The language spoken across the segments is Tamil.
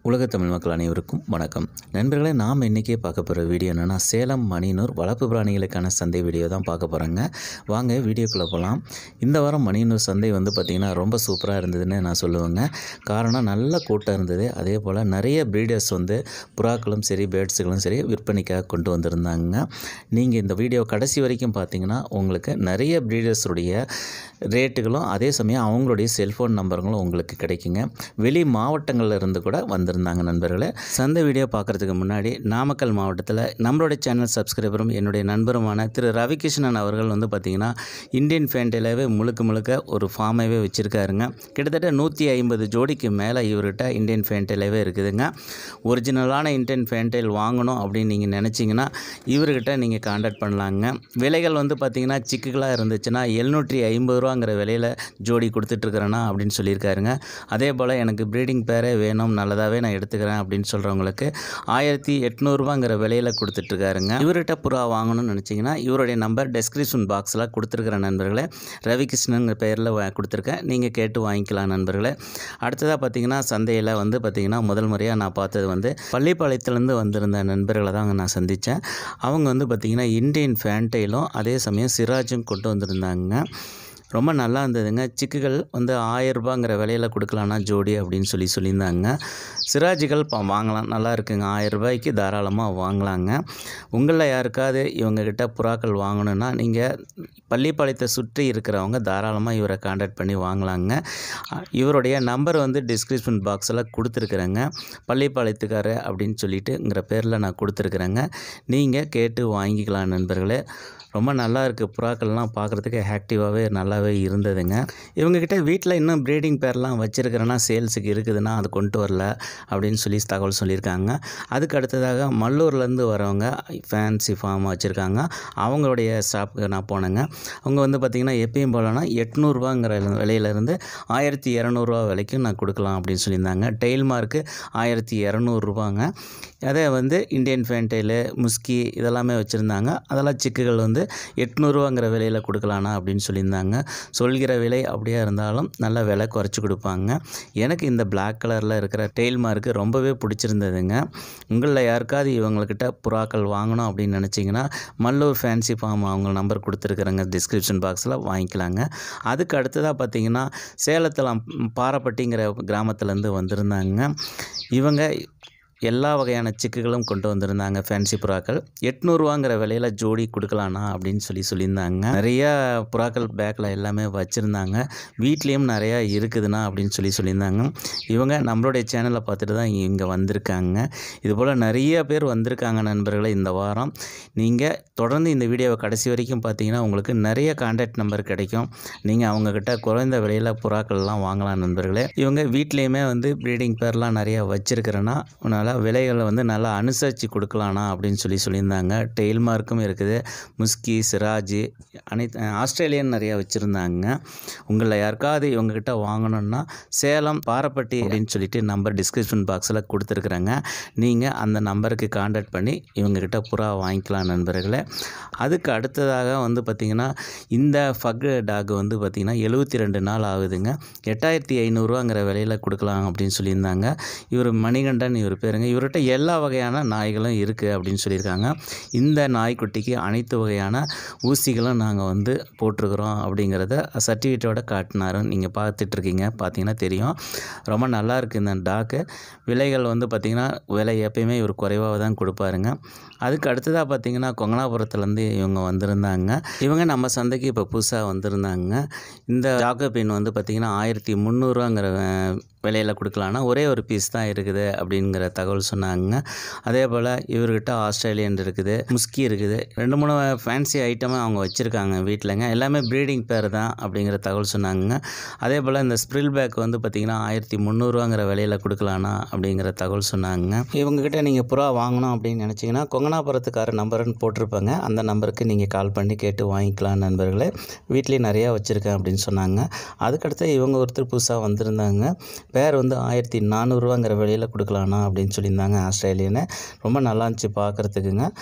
உலக தமிழ் மக்கள் அனைவருக்கும் வணக்கம் நண்பர்களே நாம் இன்றைக்கே பார்க்க போகிற வீடியோ என்னென்னா சேலம் மணியனூர் வளர்ப்பு பிராணிகளுக்கான சந்தை வீடியோ தான் பார்க்க போகிறோங்க வாங்க வீடியோக்குள்ளே போகலாம் இந்த வாரம் மணியனூர் சந்தை வந்து பார்த்திங்கன்னா ரொம்ப சூப்பராக இருந்ததுன்னு நான் சொல்லுவேங்க காரணம் நல்ல கூட்டம் இருந்தது அதே போல் நிறைய ப்ரீடர்ஸ் வந்து புறாக்களும் சரி பேர்ட்ஸுகளும் சரி விற்பனைக்காக கொண்டு வந்திருந்தாங்க நீங்கள் இந்த வீடியோ கடைசி வரைக்கும் பார்த்தீங்கன்னா உங்களுக்கு நிறைய ப்ரீடர்ஸுடைய ரேட்டுகளும் அதே சமயம் அவங்களுடைய செல்ஃபோன் நம்பர்களும் உங்களுக்கு கிடைக்குங்க வெளி மாவட்டங்கள்ல இருந்து கூட வந்திருந்தாங்க நண்பர்களே சந்தை வீடியோ பார்க்குறதுக்கு முன்னாடி நாமக்கல் மாவட்டத்தில் நம்மளுடைய சேனல் சப்ஸ்கிரைபரும் என்னுடைய நண்பருமான திரு ரவிகிருஷ்ணன் அவர்கள் வந்து பார்த்திங்கன்னா இந்தியன் ஃபேண்டைலாவே முழுக்க முழுக்க ஒரு ஃபார்மாகவே வச்சுருக்காருங்க கிட்டத்தட்ட நூற்றி ஐம்பது ஜோடிக்கு மேலே இவர்கிட்ட இந்தியன் ஃபேண்டைலாவே இருக்குதுங்க ஒரிஜினலான இந்தியன் ஃபேண்டைல் வாங்கணும் அப்படின்னு நீங்கள் நினச்சிங்கன்னா இவர்கிட்ட நீங்கள் காண்டாக்ட் பண்ணலாங்க விலைகள் வந்து பார்த்திங்கன்னா சிக்குகளாக இருந்துச்சுன்னா எழுநூற்றி ஐம்பது ரூபாங்கிற விலையில் ஜோடி கொடுத்துட்ருக்குறேன்னா அப்படின்னு சொல்லியிருக்காருங்க அதே போல் எனக்கு ப்ரீடிங் பேரே வேணும் நல்லதாகவே நான் எடுத்துக்கிறேன் அப்படின்னு சொல்கிறவங்களுக்கு ஆயிரத்தி எட்நூறுபாங்கிற விலையில் கொடுத்துட்ருக்காருங்க இவர்கிட்ட புறா வாங்கணும்னு நினச்சிங்கன்னா இவருடைய நம்பர் டெஸ்கிரிப்ஷன் பாக்ஸில் கொடுத்துருக்குற நண்பர்களே ரவிகிருஷ்ணன் பெயரில் கொடுத்துருக்கேன் நீங்கள் கேட்டு வாங்கிக்கலாம் நண்பர்களே அடுத்ததாக பார்த்தீங்கன்னா சந்தையில் வந்து பார்த்திங்கன்னா முதல் முறையாக நான் பார்த்தது வந்து பள்ளிப்பாளையத்துலேருந்து வந்திருந்த நண்பர்களை தான் நான் சந்தித்தேன் அவங்க வந்து பார்த்திங்கன்னா இந்தியன் ஃபேண்டைலும் அதே சமயம் சிராஜும் கொண்டு வந்திருந்தாங்க ரொம்ப நல்லா இருந்ததுங்க சிக்குகள் வந்து ஆயரூபாங்கிற விலையில் கொடுக்கலான்னா ஜோடி அப்படின்னு சொல்லி சொல்லியிருந்தாங்க சிராஜுகள் பா வாங்கலாம் நல்லா இருக்குங்க ஆயிரம் ரூபாய்க்கு தாராளமாக வாங்கலாங்க உங்களில் யாருக்காவது இவங்கக்கிட்ட புறாக்கள் வாங்கணுன்னா நீங்கள் பள்ளிப்பாளையத்தை சுற்றி இருக்கிறவங்க தாராளமாக இவரை காண்டாக்ட் பண்ணி வாங்கலாங்க அஹ் இவருடைய நம்பர் வந்து டிஸ்கிரிப்ஷன் பாக்ஸில் கொடுத்துருக்குறேங்க பள்ளிப்பாளையத்துக்காரர் அப்படின்னு சொல்லிட்டுங்கிற பேரில் நான் கொடுத்துருக்குறேங்க நீங்கள் கேட்டு வாங்கிக்கலாம் நண்பர்களே ரொம்ப நல்லா இருக்குது புறாக்கள்லாம் பார்க்குறதுக்கு ஆக்டிவாகவே நல்லாவே இருந்ததுங்க இவங்கக்கிட்ட வீட்டில் இன்னும் ப்ரீடிங் பேர்லாம் வச்சுருக்கிறேன்னா சேல்ஸுக்கு இருக்குதுன்னா அது கொண்டு வரல அப்படின்னு சொல்லி தகவல் சொல்லியிருக்காங்க அதுக்கு அடுத்ததாக மல்லூர்லேருந்து வரவங்க ஃபேன்சி ஃபார்ம் வச்சுருக்காங்க அவங்களுடைய ஷாப்புக்கு நான் போனேங்க அவங்க வந்து பார்த்திங்கன்னா எப்பயும் போலனா எட்நூறுபாங்கிற விலையிலேருந்து ஆயிரத்தி இரநூறுவா விலைக்கும் நான் கொடுக்கலாம் அப்படின்னு சொல்லியிருந்தாங்க டெயில் மார்க்கு ஆயிரத்தி இரநூறுபாங்க அதே வந்து இந்தியன் ஃபேன்டைலு முஸ்கி இதெல்லாமே வச்சுருந்தாங்க அதெல்லாம் சிக்குகள் வந்து எட்நூறுவாங்கிற விலையில் கொடுக்கலானா அப்படின்னு சொல்லியிருந்தாங்க சொல்கிற விலை அப்படியே இருந்தாலும் நல்ல விலை குறைச்சி கொடுப்பாங்க எனக்கு இந்த Black கலரில் இருக்கிற டெயில் மார்க்கு ரொம்பவே பிடிச்சிருந்ததுங்க உங்களில் யாருக்காவது இவங்கக்கிட்ட புறாக்கள் வாங்கணும் அப்படின்னு நினச்சிங்கன்னா மல்லூர் ஃபேன்சி ஃபார்ம் அவங்க நம்பர் கொடுத்துருக்குறேங்க டிஸ்கிரிப்ஷன் பாக்ஸில் வாங்கிக்கலாங்க அதுக்கு அடுத்ததாக பார்த்தீங்கன்னா சேலத்தில் பாரப்பட்டிங்கிற கிராமத்துலேருந்து வந்திருந்தாங்க இவங்க எல்லா வகையான சிக்குகளும் கொண்டு வந்திருந்தாங்க ஃபேன்சி புறாக்கள் எட்நூறுவாங்கிற விலையில் ஜோடி கொடுக்கலாண்ணா அப்படின்னு சொல்லி சொல்லியிருந்தாங்க நிறையா புறாக்கள் பேக்கில் எல்லாமே வச்சுருந்தாங்க வீட்லேயும் நிறையா இருக்குதுண்ணா அப்படின்னு சொல்லி சொல்லியிருந்தாங்க இவங்க நம்மளுடைய சேனலை பார்த்துட்டு தான் இங்கே வந்திருக்காங்க இதுபோல் நிறைய பேர் வந்திருக்காங்க நண்பர்களே இந்த வாரம் நீங்கள் தொடர்ந்து இந்த வீடியோவை கடைசி வரைக்கும் பார்த்தீங்கன்னா உங்களுக்கு நிறைய கான்டாக்ட் நம்பர் கிடைக்கும் நீங்கள் அவங்கக்கிட்ட குறைந்த விலையில் புறாக்கள்லாம் வாங்கலாம் நண்பர்களே இவங்க வீட்லேயுமே வந்து ப்ரீடிங் பேர்லாம் நிறையா வச்சுருக்கிறேன்னா அதனால் விலைகளை வந்து நல்லா அனுசரித்து கொடுக்கலாண்ணா அப்படின்னு சொல்லி சொல்லியிருந்தாங்க டெயில் மார்க்கும் இருக்குது முஸ்கி சிராஜ் அனைத்து ஆஸ்திரேலியன் நிறையா வச்சுருந்தாங்க உங்களில் யாருக்காவது இவங்கக்கிட்ட வாங்கணுன்னா சேலம் பாரப்பட்டி அப்படின்னு சொல்லிட்டு நம்பர் டிஸ்கிரிப்ஷன் பாக்ஸில் கொடுத்துருக்குறேங்க நீங்கள் அந்த நம்பருக்கு காண்டாக்ட் பண்ணி இவங்கக்கிட்ட புறா வாங்கிக்கலாம் நண்பர்களே அதுக்கு அடுத்ததாக வந்து பார்த்திங்கன்னா இந்த ஃபக் டாக் வந்து பார்த்திங்கன்னா எழுபத்தி ரெண்டு நாள் ஆகுதுங்க எட்டாயிரத்தி ஐநூறுரூவாங்கிற விலையில் கொடுக்கலாம் அப்படின்னு சொல்லியிருந்தாங்க இவர் மணிகண்டன் இவர் பேருங்க இவர்கிட்ட எல்லா வகையான நாய்களும் இருக்குது அப்படின்னு சொல்லியிருக்காங்க இந்த நாய்க்குட்டிக்கு அனைத்து வகையான ஊசிகளும் நாங்கள் வந்து போட்டிருக்கிறோம் அப்படிங்கிறத சர்டிஃபிகேட்டோட காட்டினாரு நீங்கள் பார்த்துட்ருக்கீங்க பார்த்தீங்கன்னா தெரியும் ரொம்ப நல்லா இருக்குது இந்த டாக்கு விலைகள் வந்து பார்த்திங்கன்னா விலை எப்பயுமே இவர் குறைவாக தான் கொடுப்பாருங்க அதுக்கு அடுத்ததாக பார்த்தீங்கன்னா கொங்கனாபுரத்துலேருந்து இவங்க வந்திருந்தாங்க இவங்க நம்ம சந்தைக்கு இப்போ புதுசாக வந்திருந்தாங்க இந்த ஜாக்கோபின் வந்து பார்த்திங்கன்னா ஆயிரத்தி முந்நூறுவாங்கிற விலையில் கொடுக்கலான்னா ஒரே ஒரு பீஸ் தான் இருக்குது அப்படிங்கிற தகவல் சொன்னாங்க அதே போல் இவர்கிட்ட ஆஸ்திரேலியன் இருக்குது முஸ்கி இருக்குது ரெண்டு மூணு ஃபேன்சி ஐட்டமும் அவங்க வச்சுருக்காங்க வீட்டிலங்க எல்லாமே ப்ரீடிங் பேர் தான் அப்படிங்கிற தகவல் சொன்னாங்க அதே போல் இந்த ஸ்ப்ரில் பேக் வந்து பார்த்திங்கன்னா ஆயிரத்தி முந்நூறுவாங்கிற விலையில் கொடுக்கலானா அப்படிங்கிற தகவல் சொன்னாங்க இவங்ககிட்ட நீங்கள் புறா வாங்கணும் அப்படின்னு நினச்சிங்கன்னா கொங்கனாபுரத்துக்கார நம்பர்னு போட்டிருப்பாங்க அந்த நம்பருக்கு நீங்கள் கால் பண்ணி கேட்டு வாங்கிக்கலாம் நண்பர்களே வீட்லேயும் நிறையா வச்சுருக்கேன் அப்படின்னு சொன்னாங்க அதுக்கடுத்து இவங்க ஒருத்தர் புதுசாக வந்திருந்தாங்க பேர் வந்து ஆயிரத்தி நானூறுரூவாங்கிற விலையில் கொடுக்கலாண்ணா அப்படின்னு சொல்லியிருந்தாங்க ஆஸ்திரேலியனு ரொம்ப நல்லா இருந்துச்சு பார்க்குறதுக்குங்க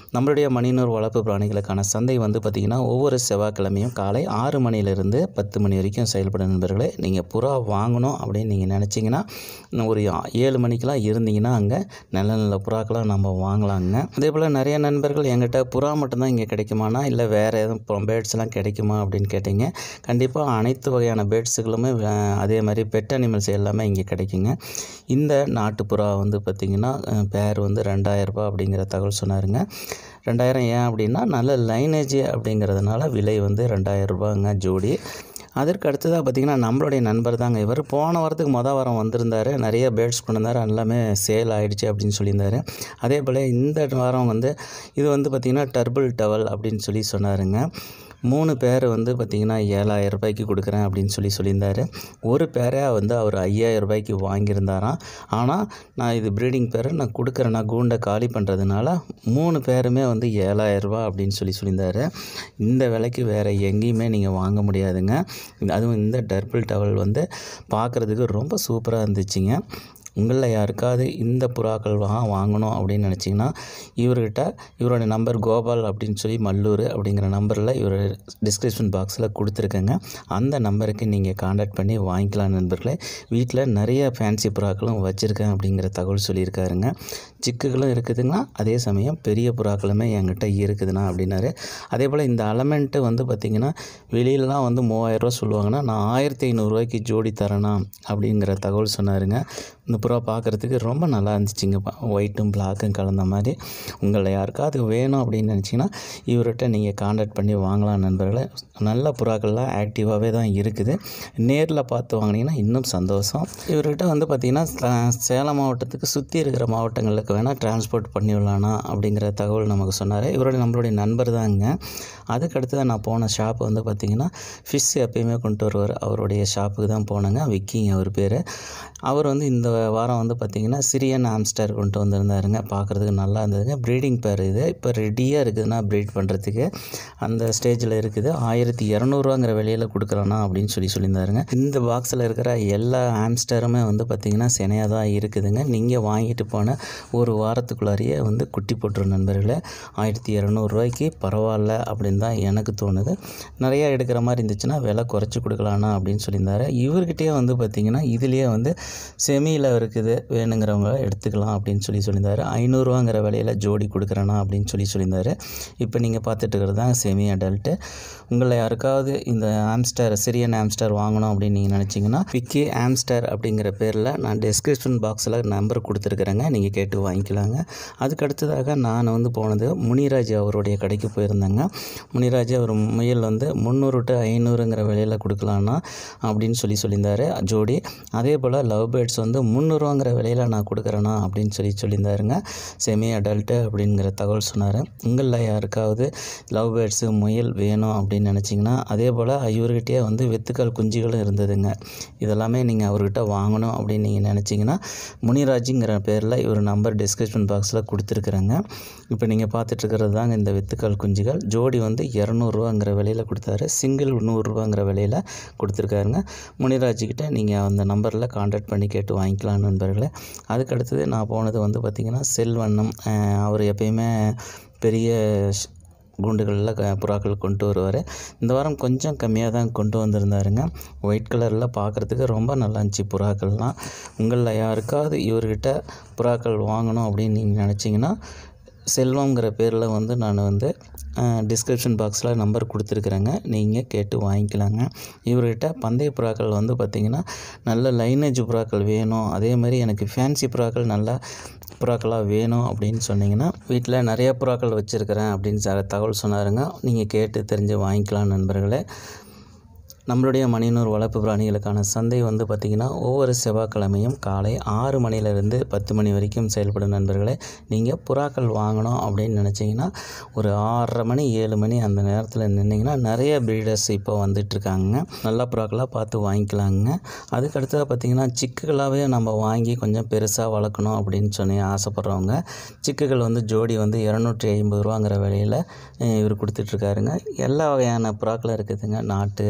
நம்மளுடைய மணிநூறு வளர்ப்பு பிராணிகளுக்கான சந்தை வந்து பார்த்திங்கன்னா ஒவ்வொரு செவ்வாய்க்கிழமையும் காலை ஆறு மணிலேருந்து பத்து மணி வரைக்கும் செயல்படும் நண்பர்களே நீங்கள் புறா வாங்கணும் அப்படின்னு நீங்கள் நினச்சிங்கன்னா இன்னும் ஒரு ஏழு மணிக்கெலாம் இருந்தீங்கன்னா அங்கே நல்ல நல்ல புறாக்கெலாம் நம்ம வாங்கலாங்க அதே போல் நிறைய நண்பர்கள் எங்கிட்ட புறா மட்டும்தான் இங்கே கிடைக்குமானா இல்லை வேறு எதுவும் பேர்ட்ஸ்லாம் கிடைக்குமா அப்படின்னு கேட்டிங்க கண்டிப்பாக அனைத்து வகையான பேர்ட்ஸுகளுமே அஹ், அதே மாதிரி பெட் அனிமல்ஸ் எல்லாமே இங்கே கிடைக்குங்க இந்த நாட்டுப்புறா வந்து பார்த்திங்கன்னா அஹ், பேர் வந்து ரெண்டாயிரரூபா அப்படிங்கிற தகவல் சொன்னாருங்க ரெண்டாயிரம் ஏன் அப்படின்னா நல்ல லைனேஜ் அப்படிங்கிறதுனால விலை வந்து ரெண்டாயிரம் ரூபாங்க ஜோடி அதற்கு அடுத்ததாக பார்த்திங்கன்னா நம்மளுடைய நண்பர் தாங்க இவர் போன வாரத்துக்கு மொதல் வாரம் வந்திருந்தார் நிறைய பேர்ட்ஸ் கொண்டு வந்தார் எல்லாமே சேல் ஆகிடுச்சு அப்படின்னு சொல்லியிருந்தார் அதே போல் இந்த வாரம் வந்து இது வந்து பார்த்திங்கன்னா டர்பிள் டவல் அப்படின்னு சொல்லி சொன்னாருங்க மூணு பேர் வந்து பார்த்திங்கன்னா ஏழாயிரம் ரூபாய்க்கு கொடுக்குறேன் அப்படின்னு சொல்லி சொல்லியிருந்தார் ஒரு பேரை வந்து அவர் ஐயாயிரம் ரூபாய்க்கு வாங்கியிருந்தாராம் ஆனால் நான் இது ப்ரீடிங் பேரை நான் கொடுக்குறேன் நான் கூண்டை காலி பண்ணுறதுனால மூணு பேருமே வந்து ஏழாயிரம் ரூபாய் அப்படின்னு சொல்லி சொல்லியிருந்தாரு இந்த விலைக்கு வேறு எங்கேயுமே நீங்கள் வாங்க முடியாதுங்க அதுவும் இந்த டர்பிள் டவல் வந்து பார்க்குறதுக்கு ரொம்ப சூப்பராக இருந்துச்சுங்க உங்களில் யாருக்காவது இந்த புறாக்கள் வா வாங்கணும் அப்படின்னு நினச்சிங்கன்னா இவர்கிட்ட இவரோட நம்பர் கோபால் அப்படின்னு சொல்லி மல்லூர் அப்படிங்கிற நம்பரில் இவர் டிஸ்கிரிப்ஷன் பாக்ஸில் கொடுத்துருக்கேங்க அந்த நம்பருக்கு நீங்கள் காண்டாக்ட் பண்ணி வாங்கிக்கலாம் நண்பர்களே வீட்டில் நிறைய ஃபேன்சி புறாக்களும் வச்சுருக்கேன் அப்படிங்கிற தகவல் சொல்லியிருக்காருங்க சிக்குகளும் இருக்குதுங்கன்னா அதே சமயம் பெரிய புறாக்களுமே என்கிட்ட இருக்குதுண்ணா அப்படின்னாரு அதே போல் இந்த அலமெண்ட்டு வந்து பார்த்திங்கன்னா வெளியிலலாம் வந்து மூவாயிரரூவா சொல்லுவாங்கன்னா நான் ஆயிரத்தி ஐநூறுரூவாய்க்கு ஜோடி தரேனா அப்படிங்கிற தகவல் சொன்னாருங்க இந்த புறா பார்க்குறதுக்கு ரொம்ப நல்லா இருந்துச்சுங்க ஒயிட்டும் பிளாக்கும் கலந்த மாதிரி உங்களை யாருக்காவது வேணும் அப்படின்னு நினச்சிங்கன்னா இவர்கிட்ட நீங்கள் காண்டாக்ட் பண்ணி வாங்கலாம் நண்பர்களே நல்ல புறாக்கள்லாம் ஆக்டிவாகவே தான் இருக்குது நேரில் பார்த்து வாங்கினீங்கன்னா இன்னும் சந்தோஷம் இவர்கிட்ட வந்து பார்த்திங்கன்னா ச- சேலம் மாவட்டத்துக்கு சுற்றி இருக்கிற மாவட்டங்களுக்கு வேணால் டிரான்ஸ்போர்ட் பண்ணி விடலானா அப்படிங்கிற தகவல் நமக்கு சொன்னார் இவருடைய நம்மளுடைய நண்பர் தாங்க அதுக்கு அடுத்தது நான் போன ஷாப் வந்து பார்த்திங்கன்னா ஃபிஷ் எப்பயுமே கொண்டு வருவார் அவருடைய ஷாப்புக்கு தான் போனேங்க விக்கிங் அவர் பேர் அவர் வந்து இந்த வாரம் வந்து பார்த்திங்கன்னா சிரியன் ஆம்ஸ்டர் கொண்டு வந்திருந்தாருங்க பார்க்குறதுக்கு நல்லா இருந்ததுங்க ப்ரீடிங் பேர் இது இப்போ ரெடியாக இருக்குதுன்னா ப்ரீட் பண்ணுறதுக்கு அந்த ஸ்டேஜில் இருக்குது ஆயிரத்தி இரநூறுவாங்கிற விலையில் கொடுக்குறேண்ணா அப்படின்னு சொல்லி சொல்லியிருந்தாருங்க இந்த பாக்ஸில் இருக்கிற எல்லா ஆம்ஸ்டருமே வந்து பார்த்திங்கன்னா சினையாக தான் இருக்குதுங்க நீங்கள் வாங்கிட்டு போன ஒரு வாரத்துக்குள்ளாரியே வந்து குட்டி போட்டுரும் நண்பர்களே ஆயிரத்தி இரநூறுவாய்க்கு பரவாயில்ல அப்படின்னு தான் எனக்கு தோணுது நிறையா எடுக்கிற மாதிரி இருந்துச்சுன்னா விலை குறைச்சி கொடுக்கலாண்ணா அப்படின்னு சொல்லியிருந்தாரு இவர்கிட்டயே வந்து பார்த்திங்கன்னா இதுலேயே வந்து செமியில் இருக்குது வேணுங்கிறவங்க எடுத்துக்கலாம் அப்படின்னு சொல்லி சொல்லியிருந்தாரு ஐநூறுரூவாங்கிற விலையில் ஜோடி கொடுக்குறேண்ணா அப்படின்னு சொல்லி சொல்லியிருந்தாரு இப்போ நீங்கள் பார்த்துட்டு இருக்கிறது தான் செமி அடல்ட்டு உங்களை யாருக்காவது இந்த ஆம்ஸ்டர் சிரியன் ஆம்ஸ்டர் வாங்கணும் அப்படின்னு நீங்கள் நினச்சிங்கன்னா விக்கி ஆம்ஸ்டர் அப்படிங்கிற பேரில் நான் டிஸ்கிரிப்ஷன் பாக்ஸில் நம்பர் கொடுத்துருக்குறேங்க நீங்கள் கேட்டு வாங்கிக்கலாங்க அதுக்கு அடுத்ததாக நான் வந்து போனது முனிராஜ் அவருடைய கடைக்கு போயிருந்தேங்க முனிராஜ் அவர் முயல் வந்து முந்நூறு டு ஐநூறுங்கிற விலையில் கொடுக்கலான்னா அப்படின்னு சொல்லி சொல்லியிருந்தாரு ஜோடி அதே போல் லவ் பேர்ட்ஸ் வந்து முந்நூறுவாங்கிற விலையில் நான் கொடுக்குறேண்ணா அப்படின்னு சொல்லி சொல்லியிருந்தாருங்க செமி அடல்ட்டு அப்படிங்கிற தகவல் சொன்னார் உங்களில் யாருக்காவது லவ் பேர்ட்ஸு முயல் வேணும் அப்படின்னு நினச்சிங்கன்னா அதே போல் இவர்கிட்டயே வந்து வெத்துக்கால் குஞ்சுகளும் இருந்ததுங்க இதெல்லாமே நீங்கள் அவர்கிட்ட வாங்கணும் அப்படின்னு நீங்கள் நினச்சிங்கன்னா முனிராஜுங்கிற பேரில் இவர் நம்பர் டிஸ்கிரிப்ஷன் பாக்ஸில் கொடுத்துருக்குறேங்க இப்போ நீங்கள் பார்த்துட்ருக்கிறது தாங்க இந்த வெத்துக்கால் குஞ்சுகள் ஜோடி வந்து இரநூறுவாங்கிற விலையில் கொடுத்தாரு சிங்கிள் நூறுரூவாங்கிற விலையில் கொடுத்துருக்காருங்க முனிராஜுக்கிட்ட நீங்கள் அந்த நம்பரில் காண்டாக்ட் பண்ணி கேட்டு வாங்கிக்கலாம் நண்பர்களே அதுக்கு அடுத்தது நான் போனது வந்து பார்த்திங்கன்னா செல்வண்ணம் அஹ் அவர் எப்பயுமே பெரிய ஷ்- கூண்டுகளில் க புறாக்கள் கொண்டு வருவார் இந்த வாரம் கொஞ்சம் கம்மியாக தான் கொண்டு வந்திருந்தாருங்க ஒயிட் கலரில் பார்க்குறதுக்கு ரொம்ப நல்லா இருந்துச்சு புறாக்கள்லாம் உங்களில் யாருக்காவது இவர்கிட்ட புறாக்கள் வாங்கணும் அப்படின்னு நீங்கள் நினச்சிங்கன்னா செல்வங்கிற பேரில் வந்து நான் வந்து டிஸ்கிரிப்ஷன் பாக்ஸில் நம்பர் கொடுத்துருக்குறேங்க நீங்கள் கேட்டு வாங்கிக்கலாங்க இவர்கிட்ட பந்தய புறாக்கள் வந்து பார்த்திங்கன்னா நல்ல லைனேஜ் புறாக்கள் வேணும் அதே மாதிரி எனக்கு ஃபேன்சி புறாக்கள் நல்லா புறாக்களாக வேணும் அப்படின்னு சொன்னீங்கன்னா வீட்டில் நிறைய புறாக்கள் வச்சுருக்கிறேன் அப்படின்னு சார் தகவல் சொன்னாருங்க நீங்கள் கேட்டு தெரிஞ்சு வாங்கிக்கலாம் நண்பர்களே நம்மளுடைய மணிநூறு வளர்ப்பு பிராணிகளுக்கான சந்தை வந்து பார்த்திங்கன்னா ஒவ்வொரு செவ்வாய்க்கிழமையும் காலை ஆறு மணிலேருந்து பத்து மணி வரைக்கும் செயல்படும் நண்பர்களே நீங்கள் புறாக்கள் வாங்கணும் அப்படின்னு நினச்சிங்கன்னா ஒரு ஆறரை மணி ஏழு மணி அந்த நேரத்தில் நின்னீங்கன்னா நிறைய ப்ரீடர்ஸ் இப்போ வந்துட்டுருக்காங்க நல்ல புறாக்களாக பார்த்து வாங்கிக்கலாங்க அதுக்கு அடுத்தது பார்த்திங்கன்னா சிக்குகளாகவே நம்ம வாங்கி கொஞ்சம் பெருசாக வளர்க்கணும் அப்படின்னு சொல்லி ஆசைப்பட்றவங்க சிக்குகள் வந்து ஜோடி வந்து இரநூற்றி ஐம்பது ரூபாங்கிற விலையில் இவர் கொடுத்துட்ருக்காருங்க எல்லா வகையான புறாக்களும் இருக்குதுங்க நாட்டு இருக்குது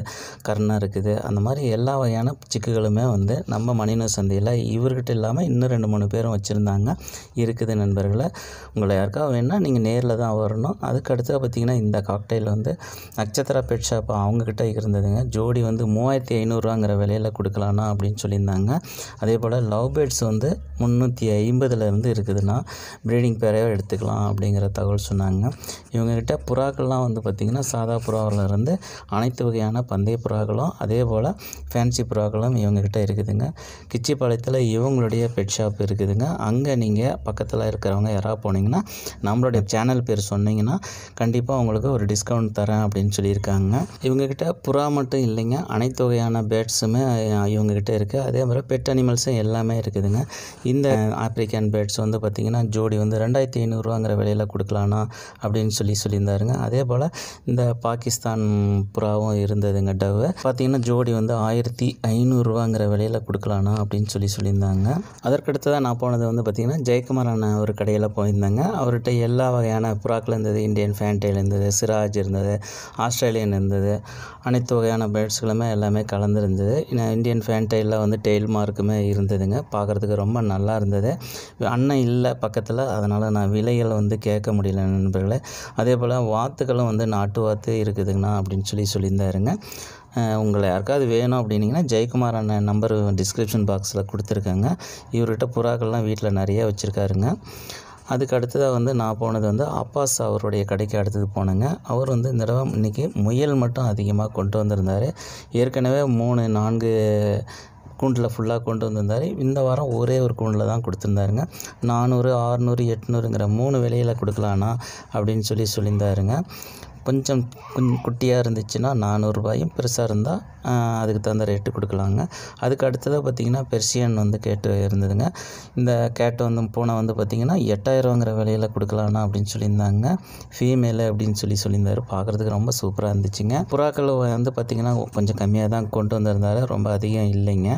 கர்ணம் இருக்குது அந்த மாதிரி எல்லா வகையான சிக்குகளுமே வந்து நம்ம மணிநூர் சந்தையில் இவர்கிட்ட இல்லாமல் இன்னும் ரெண்டு மூணு பேரும் வச்சுருந்தாங்க இருக்குது நண்பர்களே உங்களை யாருக்காவது வேணால் நீங்கள் நேரில் தான் வரணும் அதுக்கு அடுத்து பார்த்திங்கன்னா இந்த காக்டைல் வந்து நட்சத்திரா பெட் ஷாப் அவங்கக்கிட்ட இருந்ததுங்க ஜோடி வந்து மூவாயிரத்தி ஐநூறுரூவாங்கிற விலையில் கொடுக்கலான்னா அப்படின்னு சொல்லியிருந்தாங்க அதே போல் லவ் பேர்ட்ஸ் வந்து முந்நூற்றி ஐம்பதுலேருந்து இருக்குதுன்னா ப்ரீடிங் பேரையோ எடுத்துக்கலாம் அப்படிங்கிற தகவல் சொன்னாங்க இவங்ககிட்ட புறாக்கள்லாம் வந்து பார்த்திங்கன்னா சாதா புறாவிலேருந்து அனைத்து வகையான பந்தய புறாக்களும் அதே போல் ஃபேன்சி புறாக்களும் இவங்ககிட்ட இருக்குதுங்க கிச்சிப்பாளையத்தில் இவங்களுடைய பெட் ஷாப் இருக்குதுங்க அங்கே நீங்கள் பக்கத்தில் இருக்கிறவங்க யாராவது போனீங்கன்னா நம்மளுடைய சேனல் பேர் சொன்னீங்கன்னா கண்டிப்பாக உங்களுக்கு ஒரு டிஸ்கவுண்ட் தரேன் அப்படின்னு சொல்லியிருக்காங்க இவங்ககிட்ட புறா மட்டும் இல்லைங்க அனைத்து வகையான பேர்ட்ஸுமே இவங்ககிட்ட இருக்குது அதே மாதிரி பெட் அனிமல்ஸும் எல்லாமே இருக்குதுங்க இந்த ஆப்ரிக்கன் பேர்ட்ஸ் வந்து பார்த்திங்கன்னா ஜோடி வந்து ரெண்டாயிரத்தி ஐநூறுரூவாங்கிற விலையில் கொடுக்கலானா அப்படின்னு சொல்லி சொல்லியிருந்தாருங்க அதே போல் இந்த பாகிஸ்தான் புறாவும் இருந்ததுங்க டவ் பார்த்திங்கன்னா ஜோடி வந்து ஆயிரத்தி ஐநூறுரூவாங்கிற விலையில் கொடுக்கலானா அப்படின்னு சொல்லி சொல்லியிருந்தாங்க அதற்கடுத்ததாக நான் போனது வந்து பார்த்திங்கன்னா ஜெயக்குமார் அண்ணன் ஒரு கடையில் போயிருந்தாங்க அவர்கிட்ட எல்லா வகையான புறாக்கள் இருந்தது இந்தியன் ஃபேன்டைல் இருந்தது சிராஜ் இருந்தது ஆஸ்திரேலியன் இருந்தது அனைத்து வகையான பேர்ட்ஸ்களுமே எல்லாமே கலந்துருந்தது இன்னும் இந்தியன் ஃபேன்டைலில் வந்து டெயில் மார்க்குமே இருந்ததுங்க பார்க்குறதுக்கு ரொம்ப நல்லா இருந்தது அண்ணன் இல்லை பக்கத்தில் அதனால் நான் விலைகளை வந்து கேட்க முடியல நண்பர்களே அதே போல் வாத்துக்களும் வந்து நாட்டு வாத்து இருக்குதுங்கண்ணா அப்படின்னு சொல்லி சொல்லியிருந்தாருங்க அஹ் உங்களை யாருக்காவது வேணும் அப்படின்னீங்கன்னா ஜெயக்குமார் அண்ணன் நம்பர் டிஸ்கிரிப்ஷன் பாக்ஸில் கொடுத்துருக்காங்க இவர்கிட்ட புறாக்கள்லாம் வீட்டில் நிறைய வச்சுருக்காருங்க அதுக்கு அடுத்ததாக வந்து நான் போனது வந்து அப்பாஸ் அவருடைய கடைக்கு அடுத்தது போனேங்க அவர் வந்து இந்த தடவை இன்றைக்கி முயல் மட்டும் அதிகமாக கொண்டு வந்திருந்தார் ஏற்கனவே மூணு நான்கு கூண்டில் ஃபுல்லாக கொண்டு வந்திருந்தார் இந்த வாரம் ஒரே ஒரு கூண்டில் தான் கொடுத்துருந்தாருங்க நானூறு ஆறுநூறு எட்நூறுங்கிற மூணு விலையில் கொடுக்கலாண்ணா அப்படின்னு சொல்லி சொல்லியிருந்தாருங்க கொஞ்சம் கொஞ்சம் குட்டியாக இருந்துச்சுன்னா நானூறுரூபாயும் பெருசாக இருந்தால் அதுக்கு தகுந்த ரேட்டு கொடுக்கலாங்க அதுக்கு அடுத்ததாக பார்த்திங்கன்னா பெர்சியன் வந்து கேட்டு இருந்ததுங்க இந்த கேட்டு வந்து பூனை வந்து பார்த்திங்கன்னா எட்டாயிரங்கிற விலையில் கொடுக்கலாண்ணா அப்படின்னு சொல்லியிருந்தாங்க ஃபீமேலு அப்படின்னு சொல்லி சொல்லியிருந்தாரு பார்க்குறதுக்கு ரொம்ப சூப்பராக இருந்துச்சுங்க புறாக்கள் வந்து பார்த்திங்கன்னா கொஞ்சம் கம்மியாக தான் கொண்டு வந்திருந்தாரு ரொம்ப அதிகம் இல்லைங்க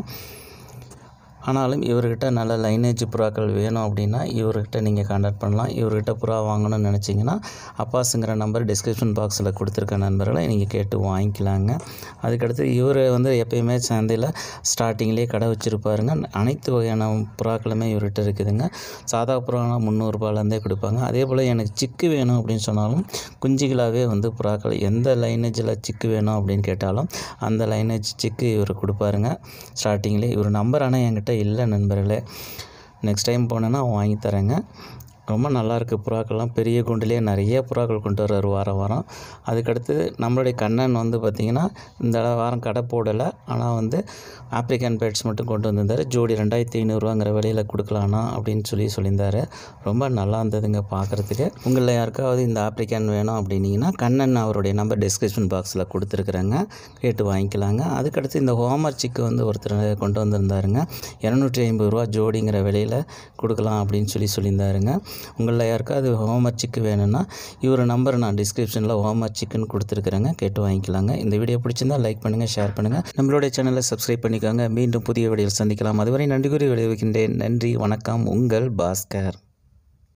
ஆனாலும் இவர்கிட்ட நல்ல லைனேஜ் புறாக்கள் வேணும் அப்படின்னா இவர்கிட்ட நீங்கள் கான்டாக்ட் பண்ணலாம் இவர்கிட்ட புறா வாங்கணும்னு நினச்சிங்கன்னா அப்பாஸுங்கிற நம்பர் டிஸ்கிரிப்ஷன் பாக்ஸில் கொடுத்துருக்க நண்பர்களை நீங்கள் கேட்டு வாங்கிக்கலாங்க அதுக்கடுத்து இவர் வந்து எப்பயுமே சந்தையில் ஸ்டார்டிங்லேயே கடை வச்சுருப்பாருங்க அனைத்து வகையான புறாக்களுமே இவர்கிட்ட இருக்குதுங்க சாதா புறானா முந்நூறுரூபாலேருந்தே கொடுப்பாங்க அதே போல் எனக்கு சிக்கு வேணும் அப்படின்னு சொன்னாலும் குஞ்சுகளாகவே வந்து புறாக்கள் எந்த லைனேஜில் சிக்கு வேணும் அப்படின்னு கேட்டாலும் அந்த லைனேஜ் சிக்கு இவர் கொடுப்பாருங்க ஸ்டார்டிங்லேயே இவர் நம்பர் ஆனால் என்கிட்ட இல்லை நண்பர்களே நெக்ஸ்ட் டைம் போனேன்னா வாங்கி தரேங்க ரொம்ப நல்லாயிருக்கு புறாக்கள்லாம் பெரிய குண்டிலே நிறைய புறாக்கள் கொண்டு வர்றாரு வாரம் வாரம் அதுக்கடுத்து நம்மளுடைய கண்ணன் வந்து பார்த்திங்கன்னா இந்த வாரம் கடை போடலை ஆனால் வந்து ஆப்ரிக்கன் பேட்ஸ் மட்டும் கொண்டு வந்திருந்தார் ஜோடி ரெண்டாயிரத்தி ஐநூறுரூவாங்கிற விலையில் கொடுக்கலானா அப்படின்னு சொல்லி சொல்லியிருந்தார் ரொம்ப நல்லா இருந்ததுங்க பார்க்குறதுக்கு உங்களில் யாருக்காவது இந்த ஆப்ரிக்கன் வேணும் அப்படின்னீங்கன்னா கண்ணன் அவருடைய நம்பர் டிஸ்கிரிப்ஷன் பாக்ஸில் கொடுத்துருக்குறேங்க கேட்டு வாங்கிக்கலாங்க அதுக்கடுத்து இந்த ஹோமர் சிக்கு வந்து ஒருத்தர் கொண்டு வந்திருந்தாருங்க இரநூற்றி ஐம்பது ரூபா ஜோடிங்கிற விலையில் கொடுக்கலாம் அப்படின்னு சொல்லி சொல்லியிருந்தாருங்க உங்களில் யாருக்காவது ஹோமர் சிக்கு வேணும்னா இவர் நம்பர் நான் டிஸ்கிரிப்ஷனில் ஹோமர் சிக்குன்னு கொடுத்துருக்குறேங்க கேட்டு வாங்கிக்கலாங்க இந்த வீடியோ பிடிச்சிருந்தா லைக் பண்ணுங்கள் ஷேர் பண்ணுங்கள் நம்மளுடைய சேனலை சப்ஸ்கிரைப் பண்ணிக்கோங்க மீண்டும் புதிய வீடியோவில் சந்திக்கலாம் அதுவரை நன்றி கூறி விளைவிக்கின்றேன் நன்றி வணக்கம் உங்கள் பாஸ்கர்